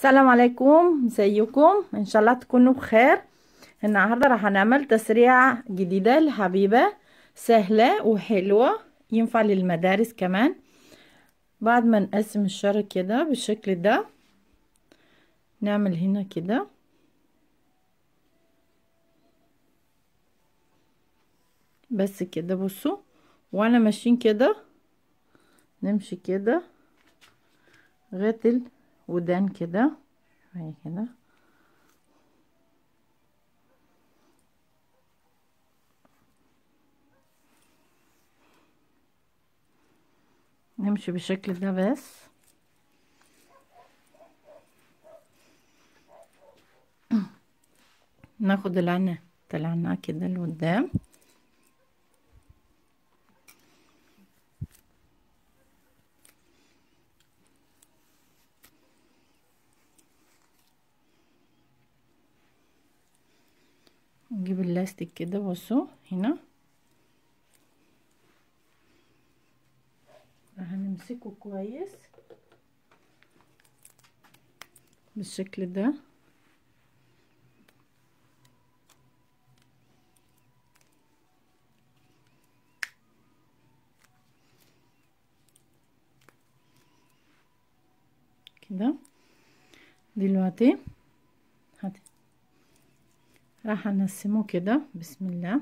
السلام عليكم ازيكم ان شاء الله تكونوا بخير النهارده راح نعمل تسريعة جديدة لحبيبة سهلة وحلوة ينفع للمدارس كمان بعد ما نقسم الشر كده بالشكل ده نعمل هنا كده بس كده بصوا وانا ماشيين كده نمشي كده لغايه الودان كده شويه كده نمشي بالشكل ده بس ناخد العنة طلعناها كده لقدام نجيب اللاستيك كده بصوا هنا هنمسكه كويس بالشكل ده كده دلوقتي هات راح انسمه كده بسم الله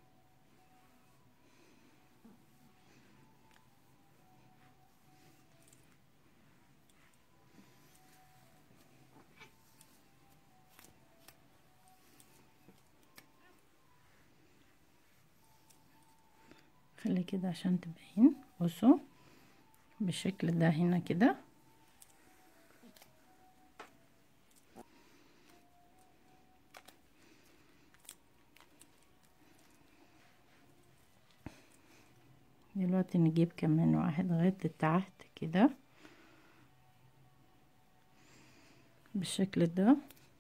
خلي كده عشان تبين بصوا بالشكل ده هنا كده دلوقتي نجيب كمان واحد لغاية لتحت كده بالشكل ده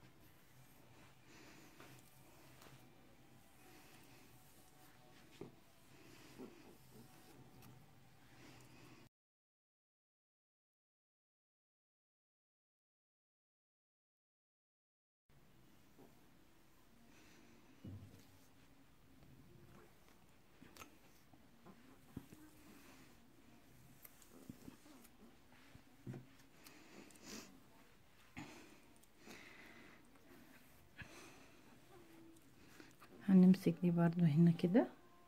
هنمسك دي برضو هنا كده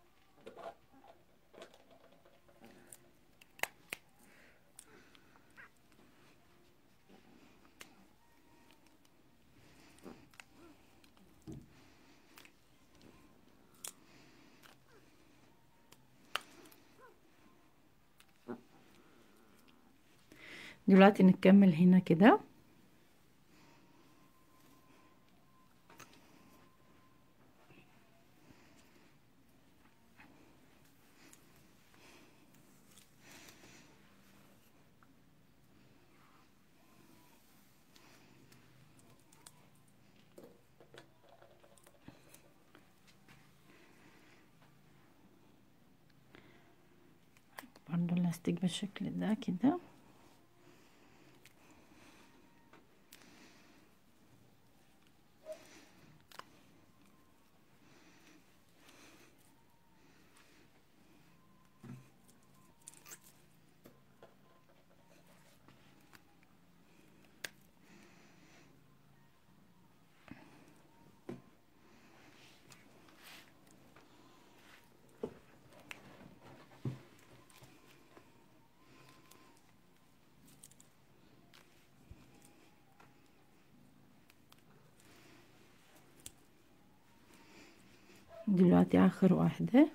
دلوقتي نكمل هنا كده برضو اللاستيك بالشكل ده كده دلوقتي اخر واحدة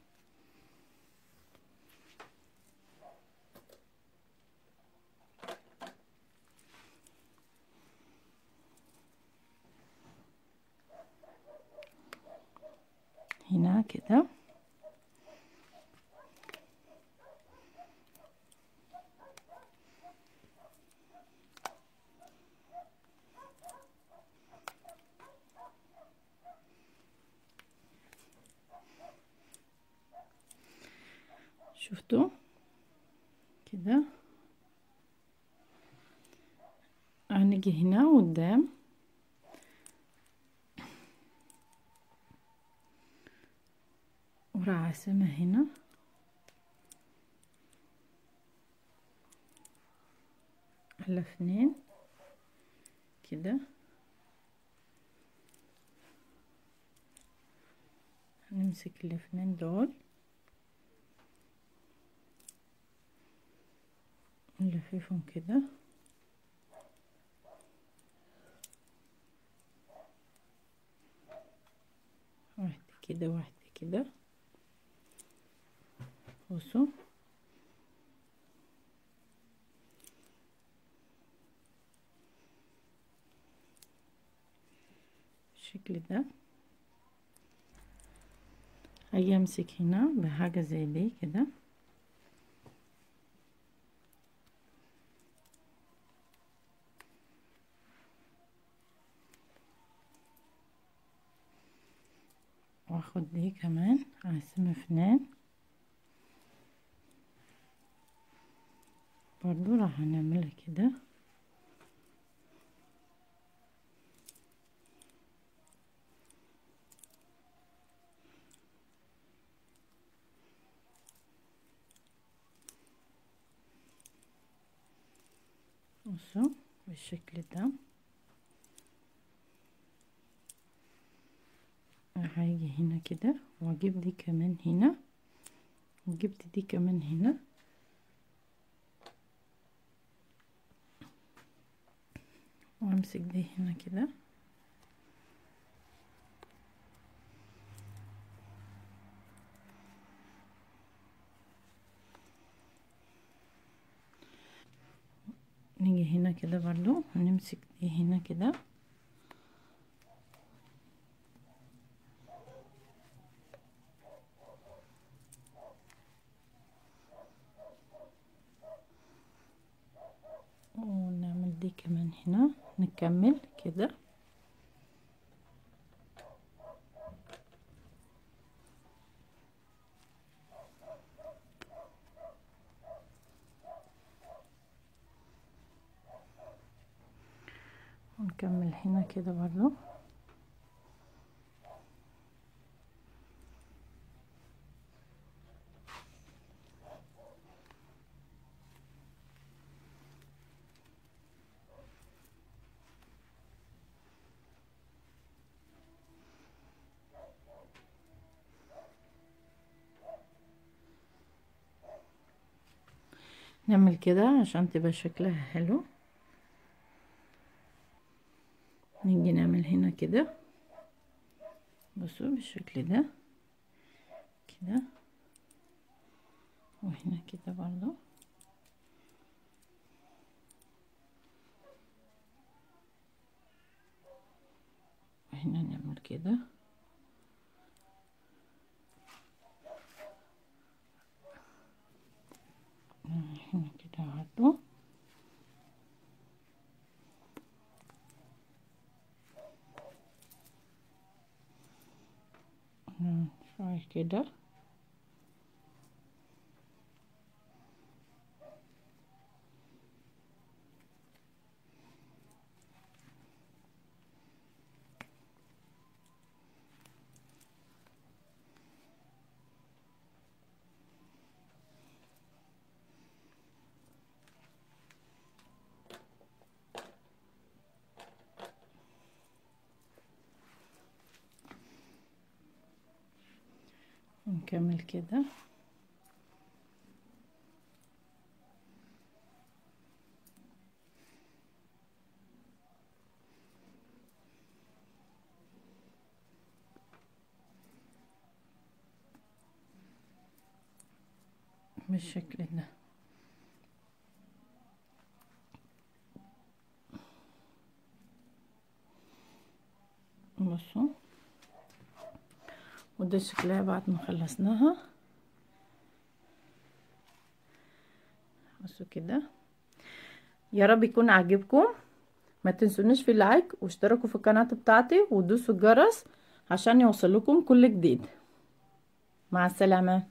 هنا كده شفتوا كده هنيجي هنا قدام وراح اقسمها هنا على اثنين كده هنمسك الاثنين دول نلففهم كده واحدة كده واحدة كده بصوا بالشكل ده هاجي امسك هنا بحاجة زي دي كده واخد دي كمان اقسمها اثنين برضو راح نعملها كده بصوا بالشكل ده هاجي هنا كده واجيب دي كمان هنا وجبت دي كمان هنا وامسك دي هنا كده نيجي هنا كده برضو ونمسك دي هنا كده ونعمل دي كمان هنا نكمل كده ونكمل هنا كده برضو نعمل كده عشان تبقى شكلها حلو نيجي نعمل هنا كده بصوا بالشكل ده كده وهنا كده برضو وهنا نعمل كده هنا كده برضو شوية كده نكمل كده بالشكل ده بصوا وده شكلها بعد ما خلصناها بصوا كده يا رب يكون عاجبكم ما تنسونيش في اللايك واشتركوا في القناة بتاعتي ودوسوا الجرس عشان يوصلكم كل جديد مع السلامة